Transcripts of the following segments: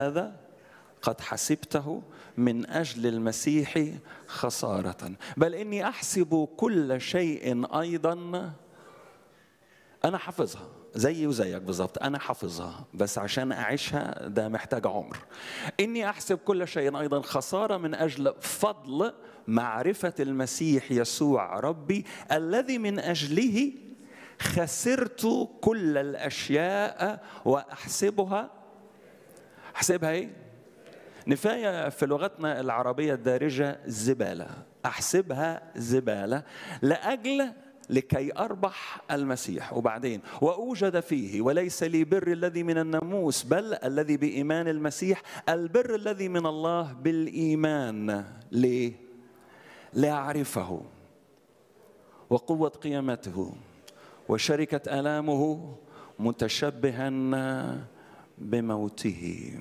هذا قد حسبته من اجل المسيح خساره بل اني احسب كل شيء ايضا انا حافظها زيي وزيك بالظبط انا حافظها بس عشان اعيشها ده محتاج عمر اني احسب كل شيء ايضا خساره من اجل فضل معرفه المسيح يسوع ربي الذي من اجله خسرت كل الاشياء واحسبها احسبها ايه نفاية في لغتنا العربية الدارجة زبالة أحسبها زبالة لأجل لكي أربح المسيح وبعدين وأوجد فيه وليس لي بر الذي من الناموس بل الذي بإيمان المسيح البر الذي من الله بالإيمان ليه؟ لأعرفه وقوة قيامته وشركة آلامه متشبها بموته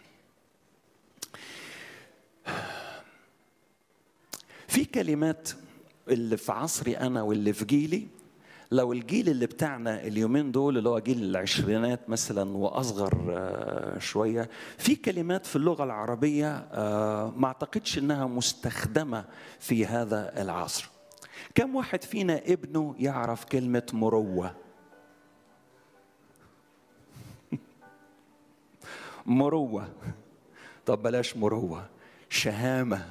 في كلمات اللي في عصري انا واللي في جيلي لو الجيل اللي بتاعنا اليومين دول اللي هو جيل العشرينات مثلا واصغر شويه في كلمات في اللغه العربيه ما اعتقدش انها مستخدمه في هذا العصر كم واحد فينا ابنه يعرف كلمه مروه مروه طب بلاش مروه شهامه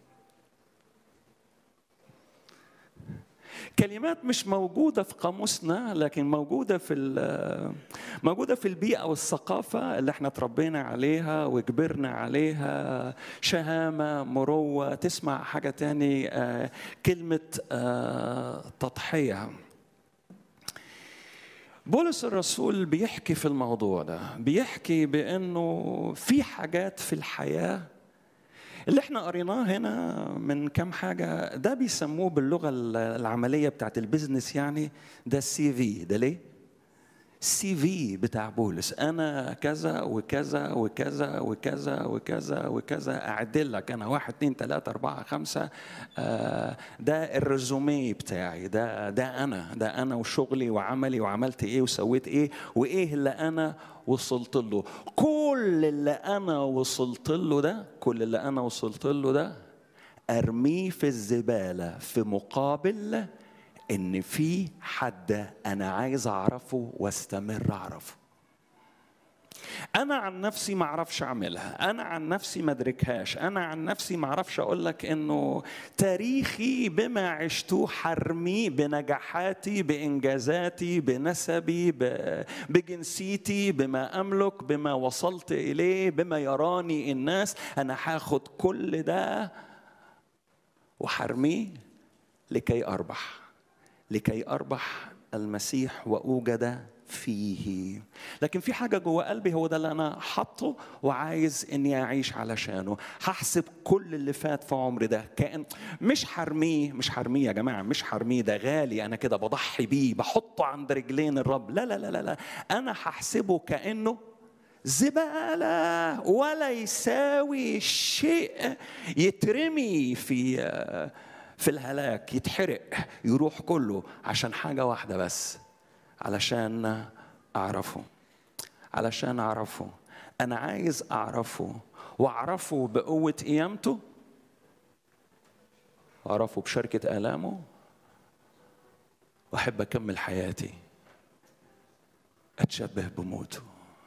كلمات مش موجودة في قاموسنا لكن موجودة في موجودة في البيئة والثقافة اللي احنا تربينا عليها وكبرنا عليها شهامة مروة تسمع حاجة تاني كلمة تضحية بولس الرسول بيحكي في الموضوع ده بيحكي بأنه في حاجات في الحياة اللي احنا قريناه هنا من كام حاجه ده بيسموه باللغه العمليه بتاعت البيزنس يعني ده السي في ده ليه؟ السي في بتاع بولس انا كذا وكذا وكذا وكذا وكذا وكذا اعدل لك انا واحد اثنين ثلاثة أربعة خمسة آه ده الريزومي بتاعي ده ده انا ده انا وشغلي وعملي وعملت ايه وسويت ايه وايه اللي انا وصلت له كل اللي انا وصلت له ده كل اللي انا وصلت له ده ارميه في الزباله في مقابل ان في حد انا عايز اعرفه واستمر اعرفه انا عن نفسي ما اعرفش اعملها انا عن نفسي ما ادركهاش انا عن نفسي ما اعرفش اقول لك انه تاريخي بما عشته حرمي بنجاحاتي بانجازاتي بنسبي بجنسيتي بما املك بما وصلت اليه بما يراني الناس انا هاخد كل ده وحرميه لكي اربح لكي اربح المسيح واوجد فيه لكن في حاجه جوه قلبي هو ده اللي انا حاطه وعايز اني اعيش علشانه هحسب كل اللي فات في عمري ده كان مش حرميه مش حرميه يا جماعه مش حرميه ده غالي انا كده بضحي بيه بحطه عند رجلين الرب لا لا لا لا, لا. انا هحسبه كانه زباله ولا يساوي شيء يترمي في في الهلاك يتحرق يروح كله عشان حاجة واحدة بس علشان أعرفه علشان أعرفه أنا عايز أعرفه وأعرفه بقوة قيامته أعرفه بشركة آلامه وأحب أكمل حياتي أتشبه بموته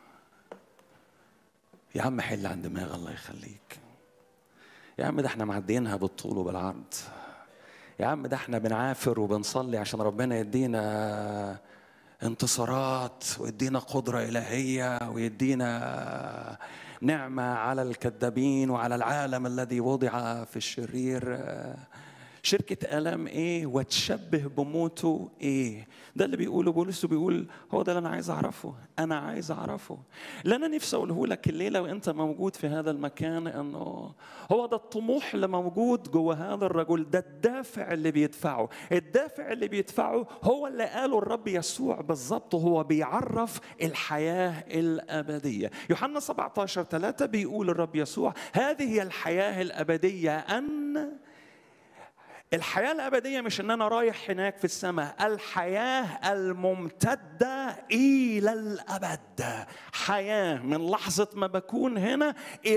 يا عم حل عن دماغ الله يخليك يا عم ده احنا معديينها بالطول وبالعرض يا عم ده احنا بنعافر وبنصلي عشان ربنا يدينا انتصارات ويدينا قدرة إلهية ويدينا نعمة على الكذابين وعلى العالم الذي وضع في الشرير شركة ألم إيه وتشبه بموته إيه ده اللي بيقوله بولس بيقول هو ده اللي أنا عايز أعرفه أنا عايز أعرفه اللي أنا نفسي أقوله لك الليلة وأنت موجود في هذا المكان إنه هو ده الطموح اللي موجود جوه هذا الرجل ده الدافع اللي بيدفعه الدافع اللي بيدفعه هو اللي قاله الرب يسوع بالظبط هو بيعرف الحياة الأبدية يوحنا 17 3 بيقول الرب يسوع هذه هي الحياة الأبدية أن الحياة الأبدية مش إن أنا رايح هناك في السماء الحياة الممتدة إلى الأبد حياة من لحظة ما بكون هنا